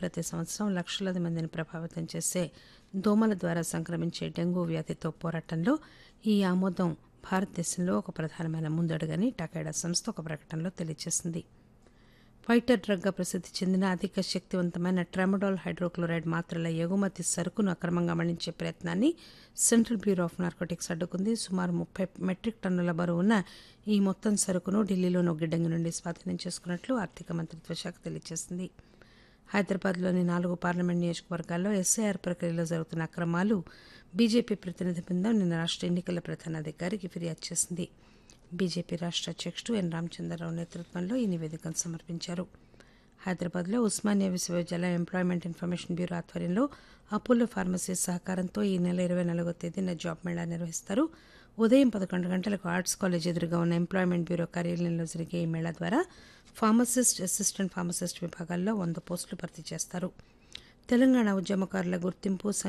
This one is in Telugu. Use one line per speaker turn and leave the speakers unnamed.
ప్రతి సంవత్సరం లక్షలాది మందిని ప్రభావితం చేసే దోమల ద్వారా సంక్రమించే డెంగూ వ్యాధితో పోరాటంలో ఈ ఆమోదం భారతదేశంలో ఒక ప్రధానమైన ముందడుగని టకైడా సంస్థ ఒక ప్రకటనలో తెలియజేసింది ఫైటర్ డ్రగ్గా ప్రసిద్ధి చెందిన అధిక శక్తివంతమైన ట్రామడాల్ హైడ్రోక్లోరైడ్ మాత్రల ఎగుమతి సరుకును అక్రమంగా మళ్లించే ప్రయత్నాన్ని సెంట్రల్ బ్యూరో ఆఫ్ నార్కోటిక్స్ అడ్డుకుంది సుమారు ముప్పై మెట్రిక్ టన్నుల బరువున్న ఈ మొత్తం సరుకును ఢిల్లీలోని ఒక గిడ్డంగి నుండి స్వాధీనం చేసుకున్నట్లు ఆర్థిక మంత్రిత్వ శాఖ తెలియజేసింది హైదరాబాద్లోని నాలుగు పార్లమెంట్ నియోజకవర్గాల్లో ఎస్ఐఆర్ ప్రక్రియలో జరుగుతున్న అక్రమాలు బీజేపీ ప్రతినిధి బృందం నిన్న రాష్ట ఎన్నికల ప్రధానాధికారికి ఫిర్యాదు చేసింది బీజేపీ రాష్ట అధ్యక్షుడు ఎన్ రామచంద్రరావు నేతృత్వంలో ఈ నివేదికను సమర్పించారు హైదరాబాద్లో ఉస్మానియా విశ్వవిద్యాలయం ఎంప్లాయ్మెంట్ ఇన్ఫర్మేషన్ బ్యూరో ఆధ్వర్యంలో అపోలో ఫార్మసీ సహకారంతో ఈ నెల ఇరవై నాలుగో తేదీన జాబ్ మేళా నిర్వహిస్తారు ఉదయం పదకొండు గంటలకు ఆర్ట్స్ కాలేజ్ ఎదురుగా ఉన్న ఎంప్లాయ్మెంట్ బ్యూరో కార్యాలయంలో జరిగే ఈ మేళా ద్వారా ఫార్మసిస్ట్ అసిస్టెంట్ ఫార్మసిస్ట్ విభాగాల్లో వంద పోస్టులు భర్తీ చేస్తారు తెలంగాణ ఉద్యమకారుల గుర్తింపు